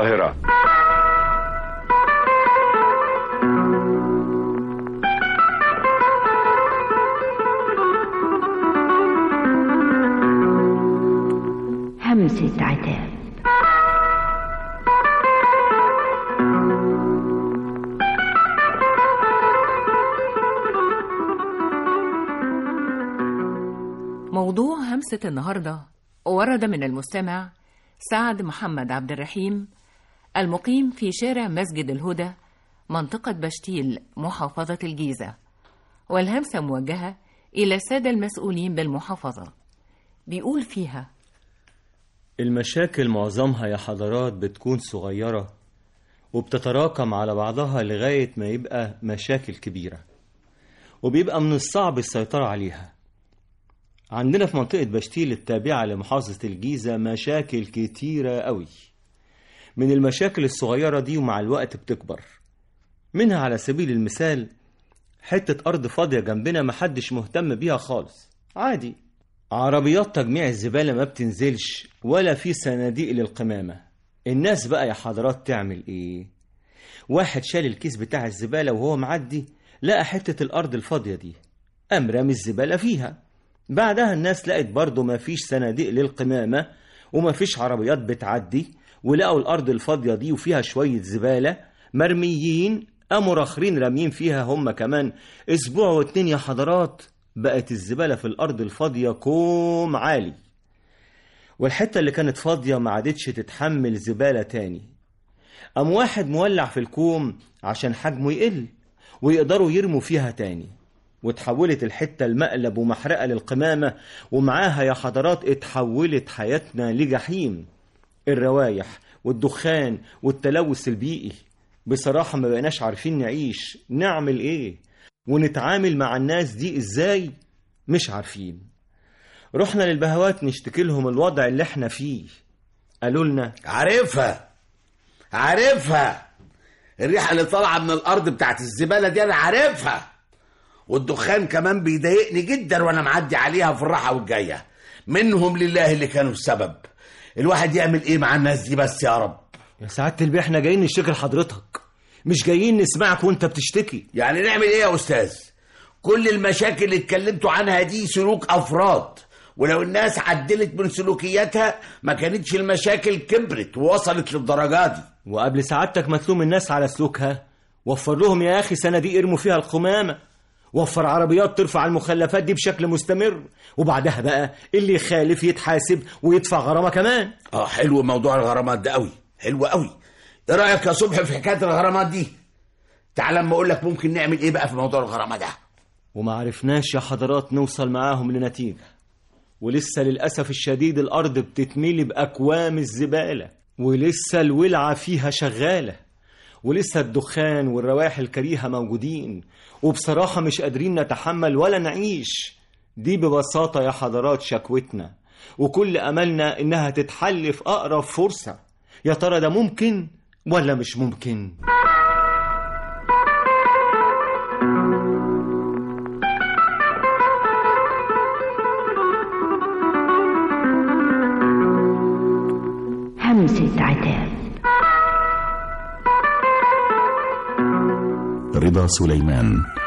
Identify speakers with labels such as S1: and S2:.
S1: القاهرة
S2: همسة عتاب
S3: موضوع همسة النهاردة ورد من المستمع سعد محمد عبد الرحيم المقيم في شارع مسجد الهدى منطقة بشتيل محافظة الجيزة والهمسة موجهة إلى السادة المسؤولين بالمحافظة بيقول فيها
S4: المشاكل معظمها يا حضرات بتكون صغيرة وبتتراكم على بعضها لغاية ما يبقى مشاكل كبيرة وبيبقى من الصعب السيطرة عليها عندنا في منطقة بشتيل التابعة لمحافظة الجيزة مشاكل كتيرة قوي من المشاكل الصغيرة دي ومع الوقت بتكبر منها على سبيل المثال حتة أرض فاضية جنبنا محدش مهتم بيها خالص عادي عربيات تجميع الزبالة ما بتنزلش ولا في صناديق للقمامة الناس بقى يا حضرات تعمل ايه واحد شال الكيس بتاع الزبالة وهو معدي لقى حتة الأرض الفاضية دي قام رامي الزبالة فيها بعدها الناس لقت برضه ما فيش صناديق للقمامة وما فيش عربيات بتعدي ولقوا الأرض الفاضية دي وفيها شوية زبالة مرميين قاموا راخرين راميين فيها هم كمان أسبوع واتنين يا حضرات بقت الزبالة في الأرض الفاضية كوم عالي والحتة اللي كانت فاضية ما عادتش تتحمل زبالة تاني قام واحد مولع في الكوم عشان حجمه يقل ويقدروا يرموا فيها تاني وتحولت الحتة المقلب ومحرقة للقمامة ومعاها يا حضرات اتحولت حياتنا لجحيم الروايح والدخان والتلوث البيئي بصراحة ما بقيناش عارفين نعيش نعمل ايه ونتعامل مع الناس دي ازاي مش عارفين رحنا للبهوات نشتكي لهم الوضع اللي احنا فيه قالوا لنا
S5: عارفها عارفها الريحة اللي طالعة من الأرض بتاعت الزبالة دي أنا عارفها والدخان كمان بيضايقني جدا وأنا معدي عليها في الراحة والجاية منهم لله اللي كانوا السبب الواحد يعمل إيه مع الناس دي بس يا رب
S4: يا سعادة البيه احنا جايين نشتكي لحضرتك مش جايين نسمعك وانت بتشتكي
S5: يعني نعمل إيه يا أستاذ كل المشاكل اللي اتكلمتوا عنها دي سلوك أفراد ولو الناس عدلت من سلوكياتها ما كانتش المشاكل كبرت ووصلت للدرجات دي
S4: وقبل سعادتك ما تلوم الناس على سلوكها وفر لهم يا اخي صناديق يرموا فيها القمامة وفر عربيات ترفع المخلفات دي بشكل مستمر وبعدها بقى اللي يخالف يتحاسب ويدفع غرامة كمان
S5: اه حلو موضوع الغرامات ده قوي حلو قوي ايه رايك يا صبح في حكايه الغرامات دي تعال اما اقول لك ممكن نعمل ايه بقى في موضوع الغرامه ده
S4: وما عرفناش يا حضرات نوصل معاهم لنتيجة ولسه للأسف الشديد الأرض بتتملي بأكوام الزبالة ولسه الولعة فيها شغالة ولسه الدخان والروائح الكريهة موجودين وبصراحة مش قادرين نتحمل ولا نعيش دي ببساطة يا حضرات شكوتنا وكل أملنا إنها تتحل في أقرب فرصة يا ترى ده ممكن ولا مش ممكن؟
S2: همسة عتاب
S6: رضا سليمان